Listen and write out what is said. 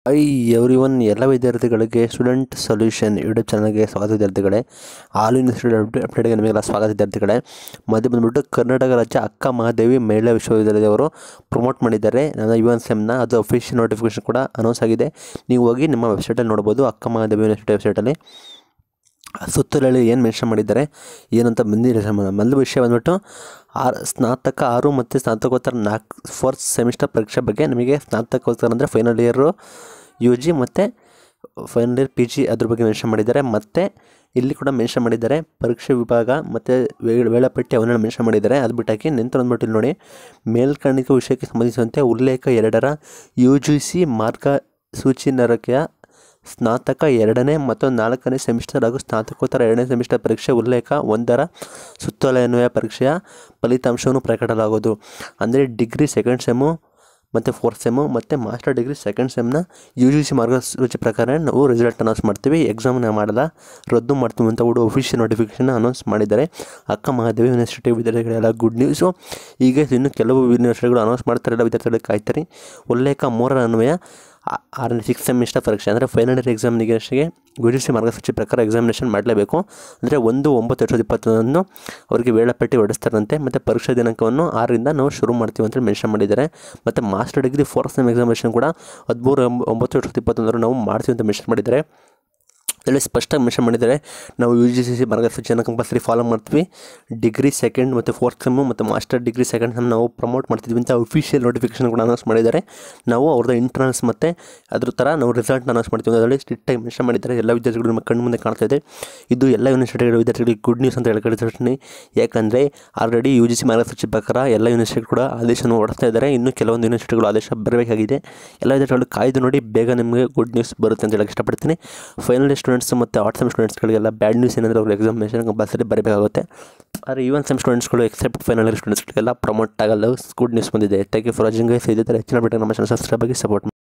I every one ಎಲ್ಲ ವಿದ್ಯಾರ್ಥಿಗಳಿಗೆ student solution YouTube ಚಾನಲ್ಗೆ ಸ್ವಾಗತ ವಿದ್ಯಾರ್ಥಿಗಳೇ ಆಲ್ ಯೂನಿವರ್ಸಿಟಿ ಅಪ್ಡೇಟ್ಗೆ ನಿಮಗೆಲ್ಲ ಸ್ವಾಗತ ವಿದ್ಯಾರ್ಥಿಗಳೇ ಮಧ್ಯೆ ಬಂದುಬಿಟ್ಟು ಕರ್ನಾಟಕ ರಾಜ್ಯ ಅಕ್ಕ ಮಹಾದೇವಿ ಮಹಿಳಾ ವಿಶ್ವವಿದ್ಯಾಲಯದವರು ಪ್ರಮೋಟ್ ಮಾಡಿದ್ದಾರೆ ನನ್ನ ಯು ಎನ್ ಸೆಮ್ನ ಅದು ಅಫಿಷಿಯಲ್ ನೋಟಿಫಿಕೇಶನ್ ಕೂಡ ಅನೌನ್ಸ್ ಆಗಿದೆ ನೀವು ಹೋಗಿ ನಿಮ್ಮ ವೆಬ್ಸೈಟಲ್ಲಿ ನೋಡ್ಬೋದು ಅಕ್ಕ ಮಹಾದೇವಿ ಯೂನಿವರ್ಸಿಟಿ ವೆಬ್ಸೈಟಲ್ಲಿ ಸುತ್ತಲಲ್ಲಿ ಏನು ಮೆನ್ಷನ್ ಮಾಡಿದ್ದಾರೆ ಏನಂತ ಬಂದಿದೆ ಮೊದಲ ವಿಷಯ ಬಂದ್ಬಿಟ್ಟು ಆರು ಸ್ನಾತಕ ಆರು ಮತ್ತು ಸ್ನಾತಕೋತ್ತರ ನಾಲ್ಕು ಫೋರ್ತ್ ಸೆಮಿಸ್ಟರ್ ಪರೀಕ್ಷೆ ಬಗ್ಗೆ ನಿಮಗೆ ಸ್ನಾತಕೋತ್ತರ ಅಂದರೆ ಫೈನಲ್ ಇಯರು ಯು ಜಿ ಮತ್ತು ಫೈನಲ್ ಇಯರ್ ಪಿ ಜಿ ಅದ್ರ ಬಗ್ಗೆ ಮೆನ್ಷನ್ ಮಾಡಿದ್ದಾರೆ ಮತ್ತು ಇಲ್ಲಿ ಕೂಡ ಮೆನ್ಷನ್ ಮಾಡಿದ್ದಾರೆ ಪರೀಕ್ಷೆ ವಿಭಾಗ ಮತ್ತು ವೇ- ವೇಳಾಪಟ್ಟಿ ಅವನ್ನೆಲ್ಲ ಮೆನ್ಷನ್ ಮಾಡಿದ್ದಾರೆ ಅದು ಬಿಟ್ಟಾಕಿ ನಂತರ ಬಂದ್ಬಿಟ್ಟು ಇಲ್ಲಿ ನೋಡಿ ಮೇಲ್ಕಣಿಕೆ ವಿಷಯಕ್ಕೆ ಸಂಬಂಧಿಸಿದಂತೆ ಉಲ್ಲೇಖ ಎರಡರ ಯು ಜಿ ಸಿ ಮಾರ್ಗಸೂಚಿ ನರಕೆಯ ಸ್ನಾತಕ ಎರಡನೇ ಮತ್ತು ನಾಲ್ಕನೇ ಸೆಮಿಸ್ಟರ್ ಹಾಗೂ ಸ್ನಾತಕೋತ್ತರ ಎರಡನೇ ಸೆಮಿಸ್ಟರ್ ಪರೀಕ್ಷೆ ಉಲ್ಲೇಖ ಒಂದರ ಸುತ್ತೋಲೆಯನ್ವಯ ಪರೀಕ್ಷೆಯ ಫಲಿತಾಂಶವನ್ನು ಪ್ರಕಟಲಾಗುವುದು ಅಂದರೆ ಡಿಗ್ರಿ ಸೆಕೆಂಡ್ ಸೆಮ್ಮು ಮತ್ತು ಫೋರ್ತ್ ಸೆಮ್ಮು ಮತ್ತು ಮಾಸ್ಟರ್ ಡಿಗ್ರಿ ಸೆಕೆಂಡ್ ಸೆಮ್ನ ಯು ಜಿ ಸಿ ಮಾರ್ಗಸೂಚಿ ಪ್ರಕಾರ ನಾವು ರಿಸಲ್ಟ್ ಅನೌನ್ಸ್ ಮಾಡ್ತೀವಿ ಎಕ್ಸಾಮ್ನ ಮಾಡಲ್ಲ ರದ್ದು ಮಾಡ್ತೀವಿ ಅಂತ ಕೂಡ ಅಫಿಷಿಯಲ್ ನೋಟಿಫಿಕೇಶನ್ ಅನೌನ್ಸ್ ಮಾಡಿದ್ದಾರೆ ಅಕ್ಕ ಮಹಾದೇವಿ ಯೂನಿವರ್ಸಿಟಿ ವಿದ್ಯಾರ್ಥಿಗಳೆಲ್ಲ ಗುಡ್ ನ್ಯೂಸು ಈಗ ಇನ್ನು ಕೆಲವು ಯೂನಿವರ್ಸಿಟಿಗಳು ಅನೌನ್ಸ್ ಮಾಡ್ತಾರೆಲ್ಲ ವಿದ್ಯಾರ್ಥಿಗಳಿಗೆ ಕಾಯ್ತಾರೆ ಉಲ್ಲೇಖ ಮೂರರ ಅನ್ವಯ ಆ- ಆರನೇ ಸಿಕ್ಸ್ ಸೆಮಿಸ್ಟರ್ ಪರೀಕ್ಷೆ ಅಂದರೆ ಫೈನಲ್ ಇಯರ್ ಎಕ್ಸಾಮ್ನಿಗೆ ಯು ಜಿ ಸಿ ಮಾರ್ಗಸೂಚಿ ಪ್ರಕಾರ ಎಕ್ಸಾಮಿನೇಷನ್ ಮಾಡಲೇಬೇಕು ಅಂದರೆ ಒಂದು ಒಂಬತ್ತು ಎರಡು ಸಾವಿರದ ಇಪ್ಪತ್ತೊಂದನ್ನು ಅವರಿಗೆ ವೇಳಾಪಟ್ಟಿ ಹೊರಡಿಸ್ತಾರಂತೆ ಮತ್ತು ಪರೀಕ್ಷಾ ದಿನಾಂಕವನ್ನು ಆರರಿಂದ ನಾವು ಶುರು ಮಾಡ್ತೀವಿ ಅಂತೇಳಿ ಮೆನ್ಷನ್ ಮಾಡಿದ್ದಾರೆ ಮತ್ತು master degree fourth sem examination ಕೂಡ ಹದಿಮೂರು ಒಂಬ- ಒಂಬತ್ತು ಎರಡು ಸಾವಿರದ ಇಪ್ಪತ್ತೊಂದರ ನಾವು ಮಾಡ್ತೀವಿ ಅಂತ ಮೆನ್ಷನ್ ಮಾಡಿದ್ದಾರೆ ಇದರಲ್ಲಿ ಸ್ಪಷ್ಟವಾಗಿ ಮೆನ್ಷನ್ ಮಾಡಿದ್ದಾರೆ ನಾವು ಯು ಜಿ ಸಿ ಸಿ ಮಾರ್ಗಸೂಚಿಯನ್ನು ಕಂಪಲ್ಸರಿ ಫಾಲೋ ಮಾಡ್ತೀವಿ ಡಿಗ್ರಿ ಸೆಕೆಂಡ್ ಮತ್ತು ಫೋರ್ತ್ ಸೆಮ್ಮು ಮತ್ತು ಮಾಸ್ಟರ್ ಡಿಗ್ರಿ ಸೆಕೆಂಡ್ ಸೆಮ್ ನಾವು ಪ್ರಮೋಟ್ ಮಾಡ್ತಿದ್ವಿ ಅಂತ ಅಫಿಷಿಯಲ್ ನೋಟಿಫಿಕೇಶನ್ ಕೂಡ ಅನೌನ್ಸ್ ಮಾಡಿದ್ದಾರೆ ನಾವು ಅವ್ರದ್ದು ಇಂಟರ್ನಲ್ಸ್ ಮತ್ತು ಅದ್ರ ಥರ ನಾವು ರಿಸಲ್ಟ್ನ ಅನೌನ್ಸ್ ಮಾಡ್ತೀವಿ ಅದರಲ್ಲಿ ಸ್ಟ್ರಿಕ್ಟಾಗಿ ಮೆನ್ಷನ್ ಮಾಡಿದ್ದಾರೆ ಎಲ್ಲ ವಿದ್ಯಾರ್ಥಿಗಳು ನಮ್ಮ ಕಣ್ಣು ಮುಂದೆ ಕಾಣ್ತಾ ಇದೆ ಇದು ಎಲ್ಲ ಯೂನಿವರ್ಸಿಟಿಗಳ ವಿದ್ಯಾರ್ಥಿಗಳಿಗೆ ಗುಡ್ ನ್ಯೂಸ್ ಅಂತ ಹೇಳ್ಕೊಳ್ತೀನಿ ಯಾಕಂದರೆ ಆಲ್ರೆಡಿ ಯು ಜಿ ಸಿ ಮಾರ್ಗಸೂಚಿ ಪ್ರಕಾರ ಎಲ್ಲ ಯೂನಿವರ್ಸಿಟಿ ಕೂಡ ಆದೇಶವನ್ನು ಹೊರಡ್ತಾ ಇದ್ದಾರೆ ಇನ್ನು ಕೆಲವೊಂದು ಯೂನಿವರ್ಸಿಟಿಗಳು ಆದೇಶ ಬರಬೇಕಾಗಿದೆ ಎಲ್ಲ ವಿದ್ಯಾರ್ಥಿಗಳು ಕಾಯ್ದು ನೋಡಿ ಬೇಗ ನಿಮಗೆ ಗುಡ್ ನ್ಯೂಸ್ ಬರುತ್ತೆ ಅಂತ ಹೇಳಕ್ಕೆ ಇಷ್ಟಪಡ್ತೀನಿ ಫೈನಲ್ ಇಯರ್ ಸ್ಟೂಡೆಂಟ್ಸ್ ಮತ್ತು ಆರ್ಟ್ ಸೆಮ್ ಸ್ಟೂಡೆಂಟ್ಸ್ಗಳಿಗೆಲ್ಲ ಬ್ಯಾಡ್ ನ್ಯೂಸ್ ಏನಂದರೆ ಅವ್ರ ಎಕ್ಸಾಮಿನೇಷನ್ ಕಂಪಲ್ಸರಿ ಬರಬೇಕಾಗುತ್ತೆ ಆದರೆ ಇವನ್ ಸೆಮ್ ಸ್ಟೂಡೆಂಟ್ಸ್ಗಳು ಎಕ್ಸೆಪ್ಟ್ ಫೈನಲ್ ಇಯರ್ ಸ್ಟೂಡೆಂಟ್ಸ್ಗಳಿಗೆಲ್ಲ ಪ್ರಮೋಟ್ ಆಗಲ್ಲ ಗುಡ್ ನ್ಯೂಸ್ ಬಂದಿದೆ thank you for watching guys ಇದೇ ಥರ ಹೆಚ್ಚಿನ ಬಿಟ್ಟು ನಮ್ಮ ಚಾನಲ್ ಸಬ್ಸ್ಕ್ರೈಬ್ ಆಗಿ ಸಪೋರ್ಟ್